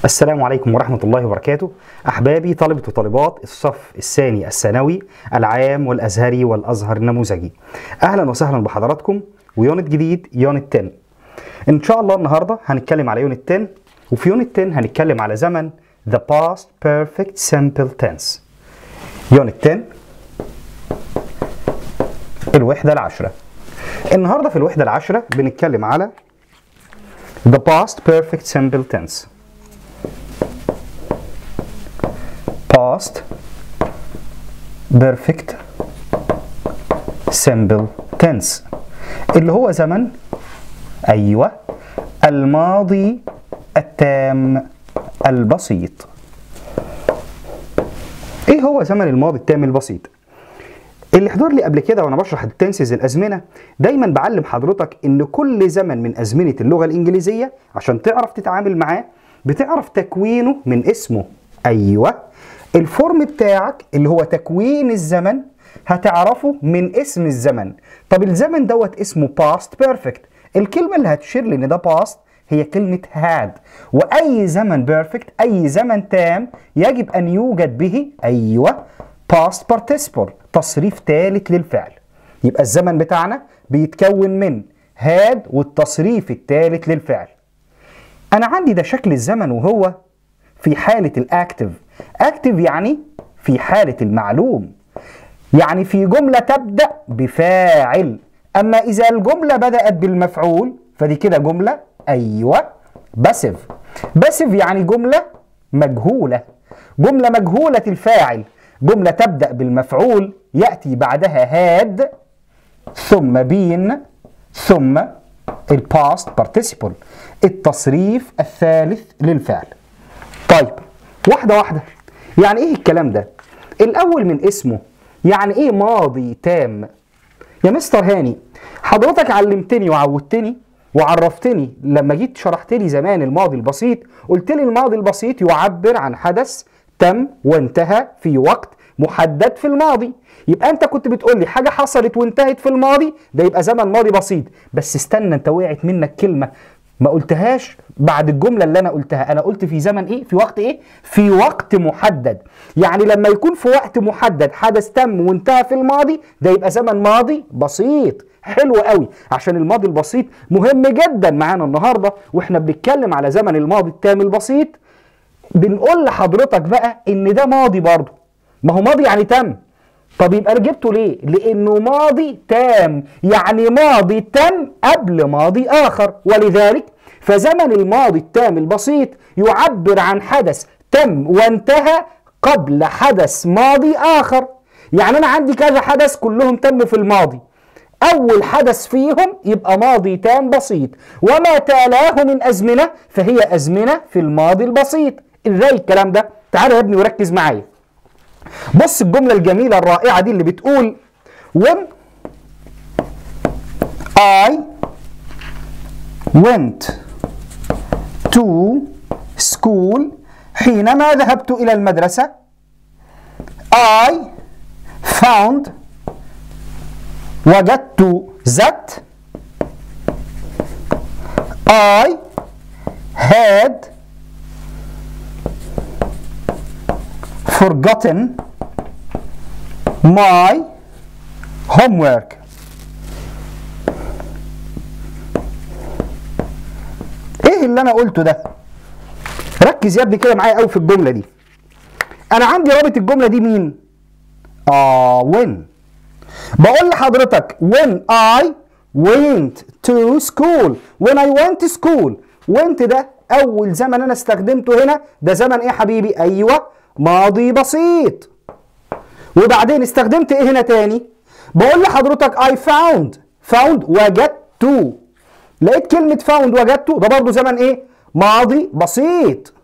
السلام عليكم ورحمة الله وبركاته أحبابي طلبة وطالبات الصف الثاني الثانوي العام والأزهري والأزهر النموذجي أهلا وسهلا بحضراتكم ويونت جديد يونت 10 إن شاء الله النهاردة هنتكلم على يونت 10 وفي يونت 10 هنتكلم على زمن the past perfect simple tense يونت 10 الوحدة العشرة النهاردة في الوحدة العشرة بنتكلم على the past perfect simple tense past perfect simple tense اللي هو زمن ايوه الماضي التام البسيط ايه هو زمن الماضي التام البسيط اللي حضر لي قبل كده وانا بشرح التنسز الازمنه دايما بعلم حضرتك ان كل زمن من ازمنه اللغه الانجليزيه عشان تعرف تتعامل معاه بتعرف تكوينه من اسمه ايوه الفورم بتاعك اللي هو تكوين الزمن هتعرفه من اسم الزمن طب الزمن دوت اسمه past perfect الكلمه اللي هتشير لي ان ده past هي كلمة had وأي زمن perfect أي زمن تام يجب أن يوجد به أيوه past participle تصريف ثالث للفعل يبقى الزمن بتاعنا بيتكون من had والتصريف الثالث للفعل أنا عندي ده شكل الزمن وهو في حالة الأكتف أكتف يعني في حالة المعلوم يعني في جملة تبدأ بفاعل أما إذا الجملة بدأت بالمفعول فدي كده جملة أيوة باسف باسف يعني جملة مجهولة جملة مجهولة الفاعل جملة تبدأ بالمفعول يأتي بعدها هاد ثم بين ثم الباست participle التصريف الثالث للفعل طيب واحدة واحدة يعني ايه الكلام ده الاول من اسمه يعني ايه ماضي تام يا مستر هاني حضرتك علمتني وعودتني وعرفتني لما جيت شرحت لي زمان الماضي البسيط قلت لي الماضي البسيط يعبر عن حدث تم وانتهى في وقت محدد في الماضي يبقى انت كنت بتقول لي حاجه حصلت وانتهت في الماضي ده يبقى زمن ماضي بسيط بس استنى انت وقعت منك كلمه ما قلتهاش بعد الجمله اللي انا قلتها انا قلت في زمن ايه في وقت ايه في وقت محدد يعني لما يكون في وقت محدد حدث تم وانتهى في الماضي ده يبقى زمن ماضي بسيط حلو قوي عشان الماضي البسيط مهم جدا معانا النهارده واحنا بنتكلم على زمن الماضي التام البسيط بنقول لحضرتك بقى ان ده ماضي برضه ما هو ماضي يعني تم طب يبقى جبته ليه؟ لأنه ماضي تام يعني ماضي تم قبل ماضي آخر ولذلك فزمن الماضي التام البسيط يعبر عن حدث تم وانتهى قبل حدث ماضي آخر يعني أنا عندي كذا حدث كلهم تم في الماضي أول حدث فيهم يبقى ماضي تام بسيط وما تالاه من أزمنة فهي أزمنة في الماضي البسيط إزاي الكلام ده؟ تعال يا ابني وركز معايا بص الجملة الجميلة الرائعة دي اللي بتقول when I went to school حينما ذهبت إلى المدرسة I found وجدت that I had forgotten my homework ايه اللي انا قلته ده ركز يا ابني كده معايا قوي في الجمله دي انا عندي رابط الجمله دي مين اه when بقول لحضرتك when I went to school when I went to school went ده اول زمن انا استخدمته هنا ده زمن ايه يا حبيبي ايوه ماضي بسيط وبعدين استخدمت ايه هنا تاني بقول لحضرتك I found found وجدت لقيت كلمة found وجدت ده برضو زمن ايه ماضي بسيط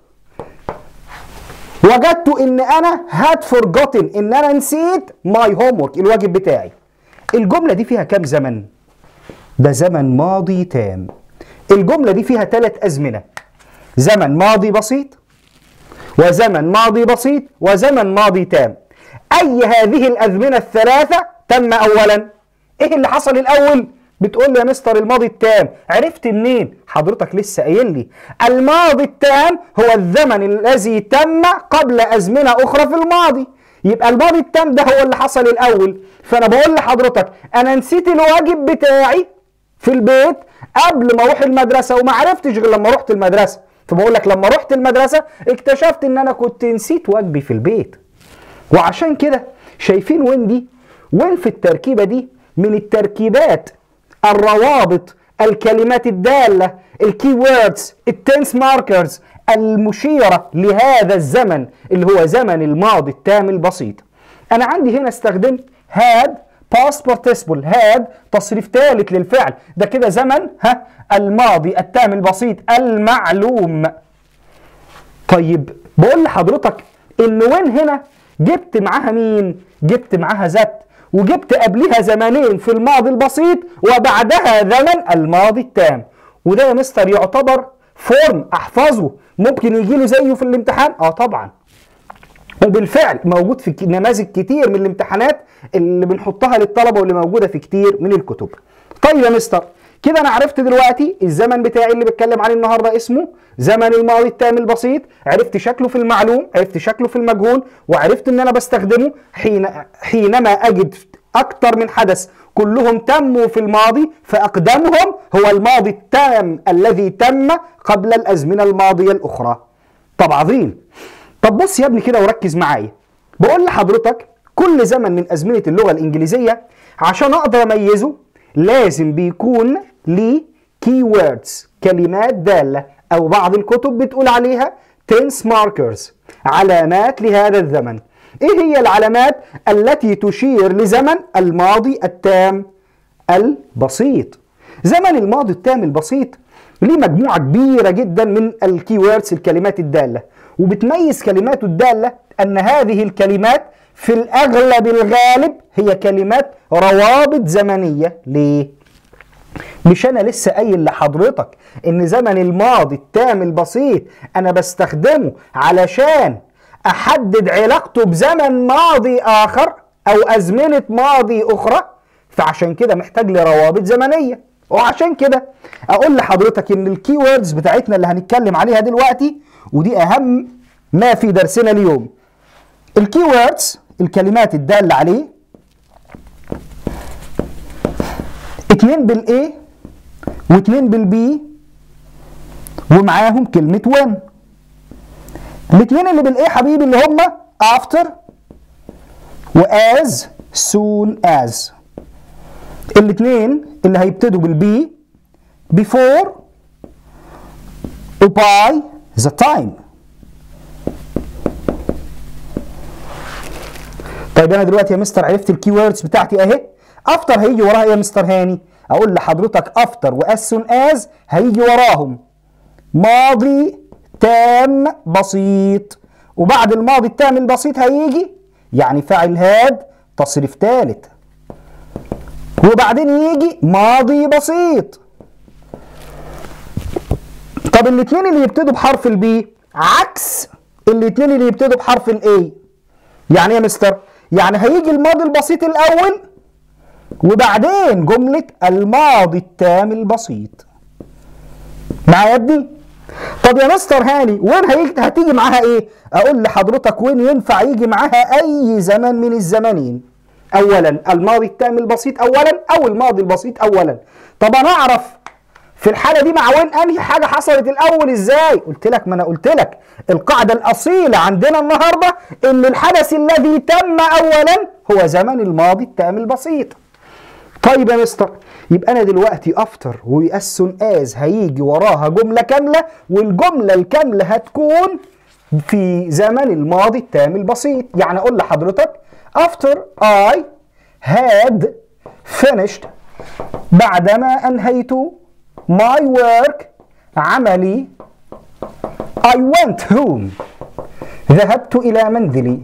وجدت ان انا had forgotten ان انا نسيت my homework الواجب بتاعي الجملة دي فيها كام زمن ده زمن ماضي تام الجملة دي فيها ثلاث أزمنة زمن ماضي بسيط وزمن ماضي بسيط وزمن ماضي تام أي هذه الأزمنة الثلاثة تم أولا إيه اللي حصل الأول بتقول لي يا مستر الماضي التام عرفت منين حضرتك لسه قايل لي الماضي التام هو الزمن الذي تم قبل ازمنه اخرى في الماضي يبقى الماضي التام ده هو اللي حصل الاول فانا بقول لحضرتك انا نسيت الواجب بتاعي في البيت قبل ما اروح المدرسه وما عرفتش غير لما رحت المدرسه فبقول لك لما رحت المدرسه اكتشفت ان انا كنت نسيت واجبي في البيت وعشان كده شايفين وين دي وين في التركيبه دي من التركيبات الروابط الكلمات الداله الكي ووردز التنس ماركرز المشيره لهذا الزمن اللي هو زمن الماضي التام البسيط انا عندي هنا استخدمت هاد باست بارتيسيبل هاد تصريف ثالث للفعل ده كده زمن ها الماضي التام البسيط المعلوم طيب بقول لحضرتك ان وين هنا جبت معاها مين جبت معاها ذات وجبت قبلها زمنين في الماضي البسيط وبعدها زمن الماضي التام وده يا مستر يعتبر فورم احفظه ممكن يجي له زيه في الامتحان اه طبعا وبالفعل موجود في نماذج كتير من الامتحانات اللي بنحطها للطلبه واللي موجوده في كتير من الكتب طيب يا مستر كده انا عرفت دلوقتي الزمن بتاعي اللي بتكلم عليه النهارده اسمه زمن الماضي التام البسيط عرفت شكله في المعلوم عرفت شكله في المجهول وعرفت ان انا بستخدمه حين حينما اجد اكتر من حدث كلهم تموا في الماضي فاقدمهم هو الماضي التام الذي تم قبل الازمنه الماضيه الاخرى طب عظيم طب بص يا ابني كده وركز معايا بقول لحضرتك كل زمن من ازمنه اللغه الانجليزيه عشان اقدر اميزه لازم بيكون ليه كي ووردز كلمات داله او بعض الكتب بتقول عليها tense markers علامات لهذا الزمن ايه هي العلامات التي تشير لزمن الماضي التام البسيط زمن الماضي التام البسيط ليه مجموعة كبيرة جدا من الكي ووردز الكلمات الدالة وبتميز كلماته الدالة أن هذه الكلمات في الأغلب الغالب هي كلمات روابط زمنية ليه؟ مش أنا لسه قايل لحضرتك إن زمن الماضي التام البسيط أنا بستخدمه علشان أحدد علاقته بزمن ماضي آخر أو أزمنة ماضي أخرى فعشان كده محتاج لروابط زمنية وعشان كده أقول لحضرتك إن الكي ووردز بتاعتنا اللي هنتكلم عليها دلوقتي ودي أهم ما في درسنا اليوم الكي ووردز الكلمات الدالة عليه اتنين بالاي واتنين بالبي ومعاهم كلمة when الاتنين اللي بالاي حبيبي اللي هما after و as soon as الاتنين اللي هيبتدوا بالبي before و by the time طيب انا دلوقتي يا مستر عرفت الكي ووردز بتاعتي اهي افتر هيجي وراها ايه يا مستر هاني اقول لحضرتك افتر واز سون از هيجي وراهم ماضي تام بسيط وبعد الماضي التام البسيط هيجي يعني فاعل هاد تصريف ثالث وبعدين يجي ماضي بسيط طب الاثنين اللي يبتدوا بحرف البي عكس الاثنين اللي يبتدوا بحرف الاي يعني ايه يا مستر يعني هيجي الماضي البسيط الاول وبعدين جملة الماضي التام البسيط معايا يا ابني طب يا مستر هاني وين هيجي هتيجي معاها ايه اقول لحضرتك وين ينفع يجي معاها اي زمن من الزمنين اولا الماضي التام البسيط اولا او الماضي البسيط اولا طب انا اعرف في الحالة دي مع وين انهي حاجة حصلت الاول ازاي قلت لك ما انا قلت لك القاعدة الاصيلة عندنا النهاردة ان الحدث الذي تم اولا هو زمن الماضي التام البسيط طيب يا مستر يبقى انا دلوقتي افتر ويأسن از هيجي وراها جمله كامله والجمله الكامله هتكون في زمن الماضي التام البسيط يعني اقول لحضرتك after I had finished بعدما انهيت my work عملي I went home ذهبت الى منزلي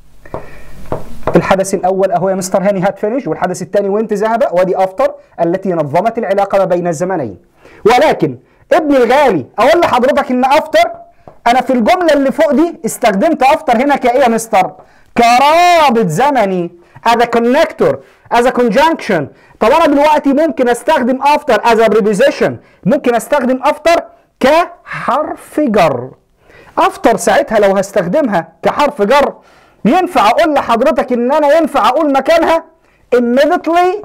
الحدث الاول اهو يا مستر هاني هات فينيش والحدث الثاني وانت ذهب وادي افتر التي نظمت العلاقه ما بين الزمنين ولكن ابني الغالي اقول لحضرتك ان افتر انا في الجمله اللي فوق دي استخدمت افتر هنا كايه يا مستر كرابط زمني as a connector as a conjunction طب انا دلوقتي ممكن استخدم after as a preposition ممكن استخدم after كحرف جر after ساعتها لو هستخدمها كحرف جر ينفع اقول لحضرتك ان انا ينفع اقول مكانها immediately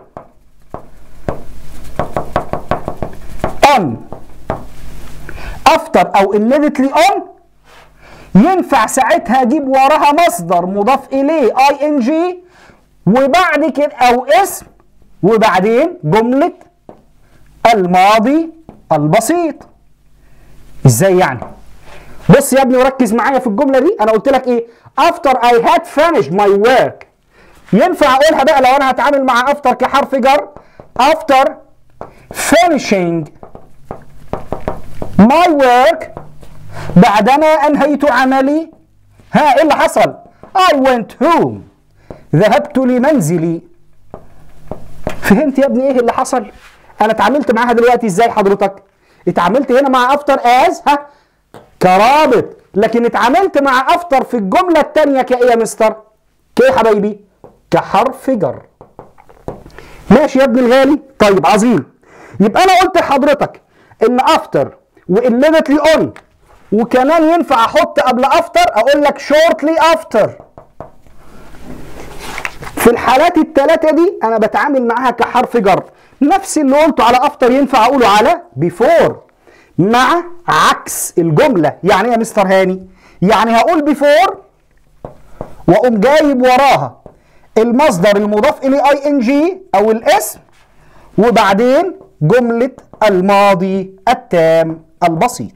on after او immediately on ينفع ساعتها اجيب وراها مصدر مضاف اليه اي ان جي وبعد كده او اسم وبعدين جمله الماضي البسيط ازاي يعني بص يا ابني وركز معايا في الجمله دي انا قلت لك ايه after I had finished my work ينفع اقولها بقى لو انا هتعامل مع after كحرف جر after finishing my work بعدما انهيت عملي ها ايه اللي حصل I went home ذهبت لمنزلي فهمت يا ابني ايه اللي حصل انا اتعاملت معاها دلوقتي ازاي حضرتك اتعاملت هنا مع افتر از ها كرابط لكن اتعاملت مع افتر في الجمله الثانيه كايه يا مستر كايه يا حبايبي كحرف جر ماشي يا ابني الغالي طيب عظيم يبقى انا قلت لحضرتك ان افتر واميديتلي اون وكمان ينفع احط قبل افتر اقول لك شورتلي افتر في الحالات الثلاثه دي انا بتعامل معاها كحرف جر نفس اللي قلته على افتر ينفع اقوله على بيفور مع عكس الجمله يعني ايه يا مستر هاني يعني هقول بيفور واقوم جايب وراها المصدر المضاف اليه اي ان جي او الاسم وبعدين جمله الماضي التام البسيط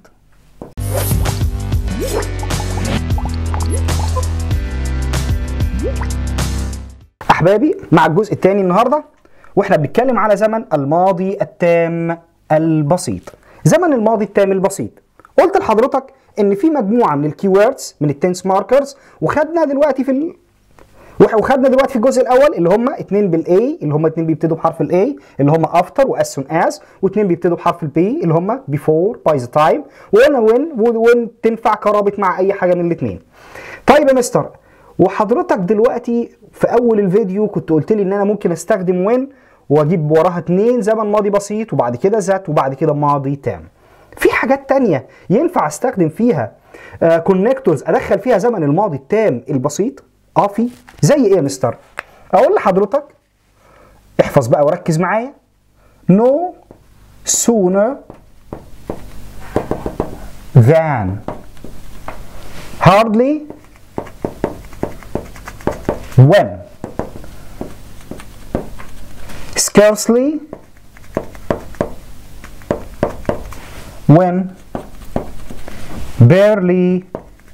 احبابي مع الجزء الثاني النهارده واحنا بنتكلم على زمن الماضي التام البسيط زمن الماضي التام البسيط قلت لحضرتك ان في مجموعه من الكيوردز من التنس ماركرز وخدنا دلوقتي في ال... وخدنا دلوقتي في الجزء الاول اللي هم اتنين بالاي اللي هم اتنين بيبتدوا بحرف الاي اللي هم افتر واس سون از واتنين بيبتدوا بحرف البي اللي هم بيفور باي ذا تايم وهنا وين وين تنفع كرابط مع اي حاجه من الاثنين طيب يا مستر وحضرتك دلوقتي في اول الفيديو كنت قلت لي ان انا ممكن استخدم وين واجيب وراها اتنين زمن ماضي بسيط وبعد كده ذات وبعد كده ماضي تام في حاجات تانية ينفع استخدم فيها كونكتورز ادخل فيها زمن الماضي التام البسيط اه في زي ايه يا مستر اقول لحضرتك احفظ بقى وركز معايا no sooner than hardly when scarcely when barely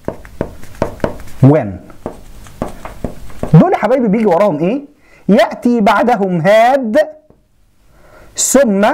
when دول يا حبايبي بيجي وراهم ايه ياتي بعدهم هاد ثم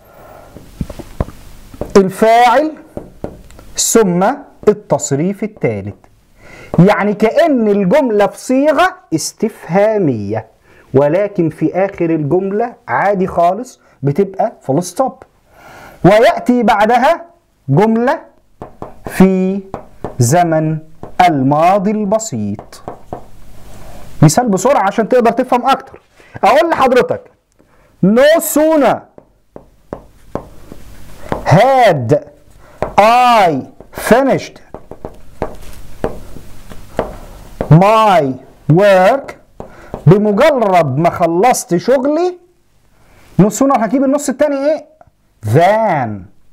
الفاعل ثم التصريف الثالث يعني كأن الجملة في صيغة استفهامية ولكن في آخر الجملة عادي خالص بتبقى فول ستوب ويأتي بعدها جملة في زمن الماضي البسيط مثال بسرعة عشان تقدر تفهم أكتر أقول لحضرتك no sooner had I finished my work بمجرد ما خلصت شغلي نص سونر هجيب النص التاني ايه than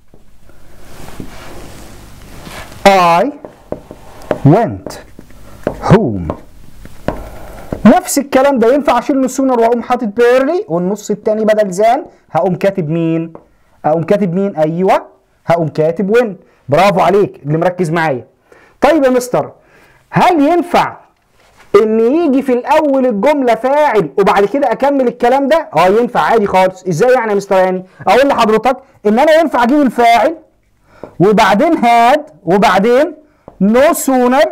I went home نفس الكلام ده ينفع اشيل نص سونر واقوم حاطط بيرلي والنص التاني بدل زان هقوم كاتب مين هقوم كاتب مين ايوه هقوم كاتب وين برافو عليك اللي مركز معايا طيب يا مستر هل ينفع ان يجي في الاول الجمله فاعل وبعد كده اكمل الكلام ده اه ينفع عادي خالص ازاي يعني يا مستر هاني اقول لحضرتك ان انا ينفع اجيب الفاعل وبعدين هاد وبعدين نو سونر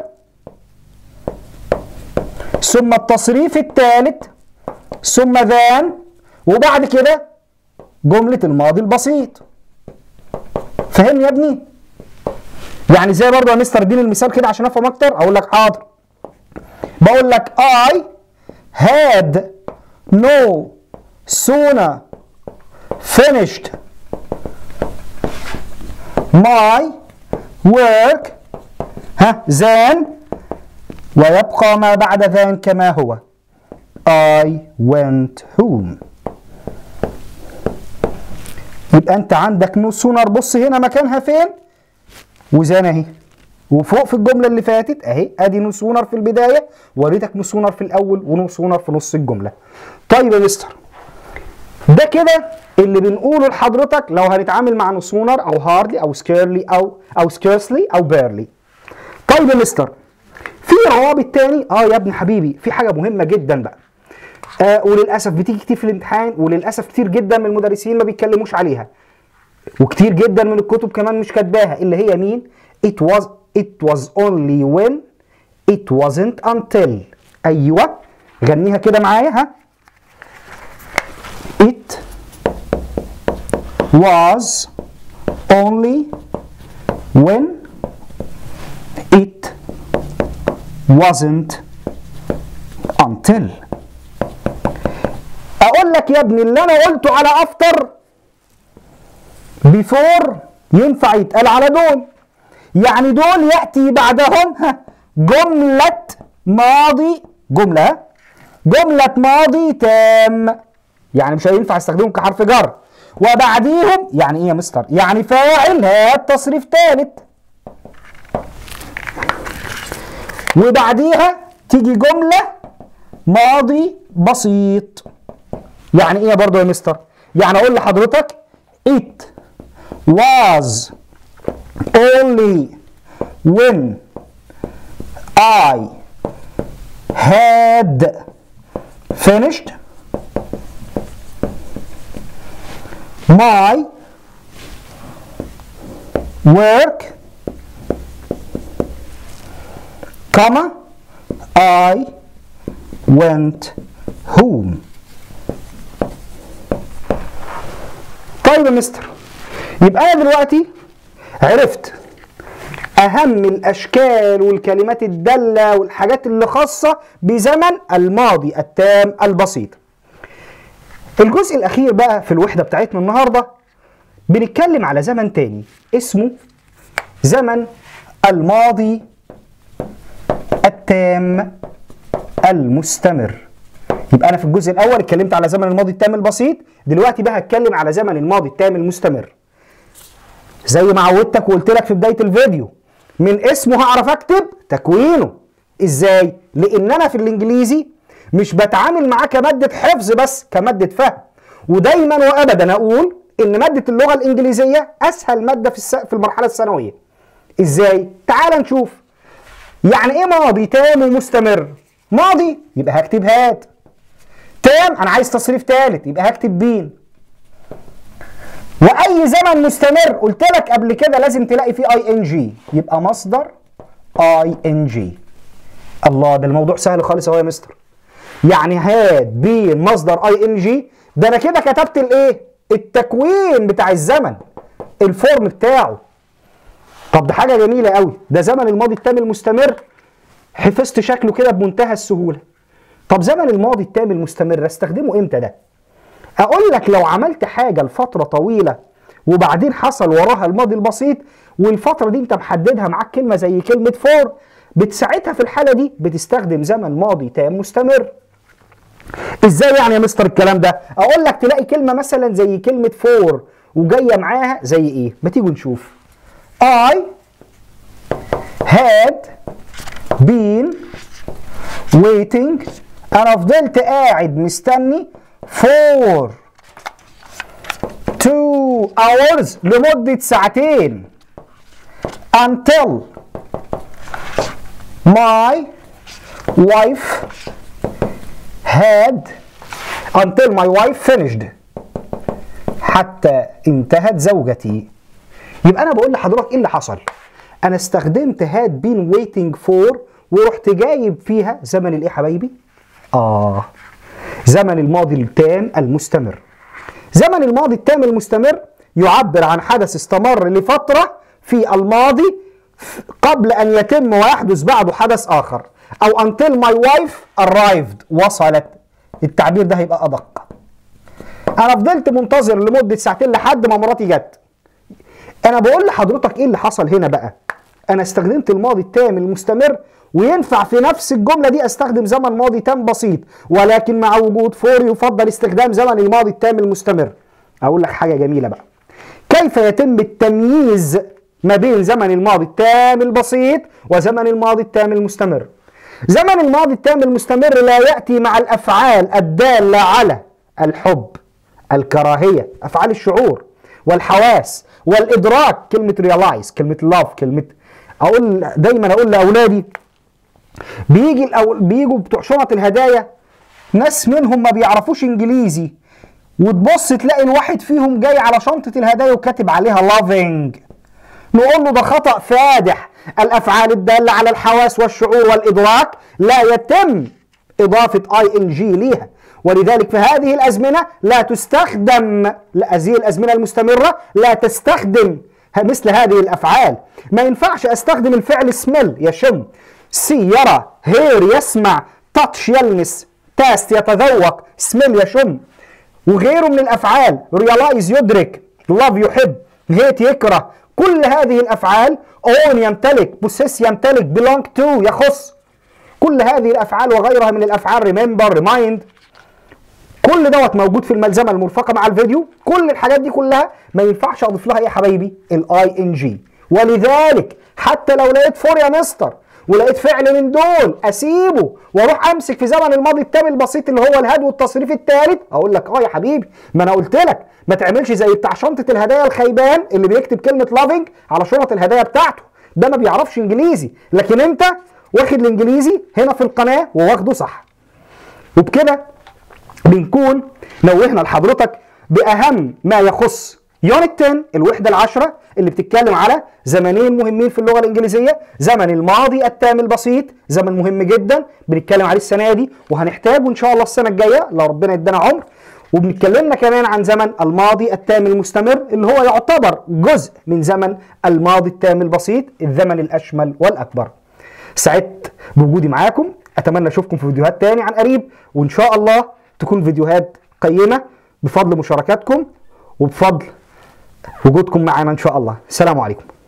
ثم التصريف الثالث ثم ذان وبعد كده جمله الماضي البسيط فهمني يا ابني يعني زي برضه يا مستر اديني المثال كده عشان افهم اكتر اقول لك حاضر بقول لك I had no sooner finished my work ها than ويبقى ما بعد than كما هو I went home يبقى انت عندك نو سونر بص هنا مكانها فين وزان اهي وفوق في الجمله اللي فاتت اهي ادي نو سونر في البدايه وريتك نو سونر في الاول ونو سونر في نص الجمله طيب يا مستر ده كده اللي بنقوله لحضرتك لو هنتعامل مع نو سونر او هاردلي او سكيرلي او او سكيرسلي او بيرلي طيب يا مستر في روابط تاني اه يا ابن حبيبي في حاجه مهمه جدا بقى آه وللاسف بتيجي كتير في الامتحان وللاسف كتير جدا من المدرسين ما بيتكلموش عليها وكتير جدا من الكتب كمان مش كاتباها اللي هي مين it was it was only when it wasn't until ايوه غنيها كده معايا ها it was only when it wasn't until اقول لك يا ابني اللي انا قلته على افتر بيفور ينفع يتقال على دول يعني دول ياتي بعدهم ها، جمله ماضي جمله ها؟ جمله ماضي تام يعني مش هينفع استخدمهم كحرف جر وبعديهم يعني ايه يا مستر يعني فاعل هات تصريف ثالث وبعديها تيجي جمله ماضي بسيط يعني ايه برضه يا مستر يعني اقول لحضرتك it was only when I had finished my work comma I went home طيب يا مستر يبقى انا دلوقتي عرفت اهم الاشكال والكلمات الداله والحاجات اللي خاصه بزمن الماضي التام البسيط الجزء الاخير بقى في الوحده بتاعتنا النهارده بنتكلم على زمن تاني اسمه زمن الماضي التام المستمر يبقى انا في الجزء الاول اتكلمت على زمن الماضي التام البسيط دلوقتي بقى هتكلم على زمن الماضي التام المستمر زي ما عودتك وقلت لك في بدايه الفيديو من اسمه هعرف اكتب تكوينه ازاي لان انا في الانجليزي مش بتعامل معاه كماده حفظ بس كماده فهم ودايما وابدا اقول ان ماده اللغه الانجليزيه اسهل ماده في الس... في المرحله الثانويه ازاي تعال نشوف يعني ايه ماضي تام ومستمر ماضي يبقى هكتب هات تام انا عايز تصريف ثالث يبقى هكتب بين واي زمن مستمر قلت لك قبل كده لازم تلاقي فيه اي ان جي يبقى مصدر اي ان جي الله ده الموضوع سهل خالص اهو يا مستر يعني هات بين مصدر اي ان جي ده انا كده كتبت الايه التكوين بتاع الزمن الفورم بتاعه طب ده حاجه جميله قوي ده زمن الماضي التام المستمر حفظت شكله كده بمنتهى السهوله طب زمن الماضي التام المستمر استخدمه امتى ده اقول لك لو عملت حاجه لفتره طويله وبعدين حصل وراها الماضي البسيط والفتره دي انت محددها معاك كلمه زي كلمه فور بتساعدها في الحاله دي بتستخدم زمن ماضي تام مستمر ازاي يعني يا مستر الكلام ده اقول لك تلاقي كلمه مثلا زي كلمه فور وجايه معاها زي ايه ما تيجوا نشوف I had been waiting انا فضلت قاعد مستني for two hours لمدة ساعتين until my wife had until my wife finished حتى انتهت زوجتي يبقى انا بقول لحضرتك ايه اللي حصل انا استخدمت هاد بين ويتنج فور ورحت جايب فيها زمن الايه يا حبايبي اه زمن الماضي التام المستمر زمن الماضي التام المستمر يعبر عن حدث استمر لفترة في الماضي قبل أن يتم ويحدث بعده حدث آخر أو until my wife arrived وصلت التعبير ده هيبقى ادق انا فضلت منتظر لمده ساعتين لحد ما مراتي جت انا بقول لحضرتك ايه اللي حصل هنا بقى انا استخدمت الماضي التام المستمر وينفع في نفس الجمله دي استخدم زمن ماضي تام بسيط ولكن مع وجود فور يفضل استخدام زمن الماضي التام المستمر اقول لك حاجه جميله بقى كيف يتم التمييز ما بين زمن الماضي التام البسيط وزمن الماضي التام المستمر زمن الماضي التام المستمر لا ياتي مع الافعال الداله على الحب الكراهيه افعال الشعور والحواس والادراك كلمه ريلايز كلمه لاف كلمه اقول دايما اقول لاولادي بيجي الأول بيجوا بتوع شنط الهدايا ناس منهم ما بيعرفوش انجليزي وتبص تلاقي الواحد فيهم جاي على شنطه الهدايا وكاتب عليها لافينج نقول له ده خطا فادح الافعال الداله على الحواس والشعور والادراك لا يتم اضافه اي ان جي ليها ولذلك في هذه الازمنه لا تستخدم هذه الازمنه المستمره لا تستخدم مثل هذه الافعال ما ينفعش استخدم الفعل سميل يشم سي يرى هير يسمع تاتش يلمس تاست يتذوق سميل يشم وغيره من الافعال ريلايز يدرك لاف يحب هيت يكره كل هذه الافعال اون يمتلك بوسيس يمتلك belong to يخص كل هذه الافعال وغيرها من الافعال ريمبر ريمايند كل دوت موجود في الملزمه المرفقه مع الفيديو كل الحاجات دي كلها ما ينفعش اضيف لها ايه يا حبايبي الاي ان جي ولذلك حتى لو لقيت فور يا مستر ولقيت فعل من دول اسيبه واروح امسك في زمن الماضي التام البسيط اللي هو الهد والتصريف الثالث اقول لك اه يا حبيبي ما انا قلت لك ما تعملش زي بتاع شنطه الهدايا الخيبان اللي بيكتب كلمه لافينج على شنط الهدايا بتاعته ده ما بيعرفش انجليزي لكن انت واخد الانجليزي هنا في القناه وواخده صح وبكده بنكون نوهنا لحضرتك باهم ما يخص يونت 10 الوحده العشره اللي بتتكلم على زمنين مهمين في اللغه الانجليزيه زمن الماضي التام البسيط زمن مهم جدا بنتكلم عليه السنه دي وهنحتاجه ان شاء الله السنه الجايه لو ربنا ادانا عمر وبنتكلمنا كمان عن زمن الماضي التام المستمر اللي هو يعتبر جزء من زمن الماضي التام البسيط الزمن الاشمل والاكبر سعدت بوجودي معاكم اتمنى اشوفكم في فيديوهات تاني عن قريب وان شاء الله تكون فيديوهات قيمه بفضل مشاركاتكم وبفضل وجودكم معنا ان شاء الله السلام عليكم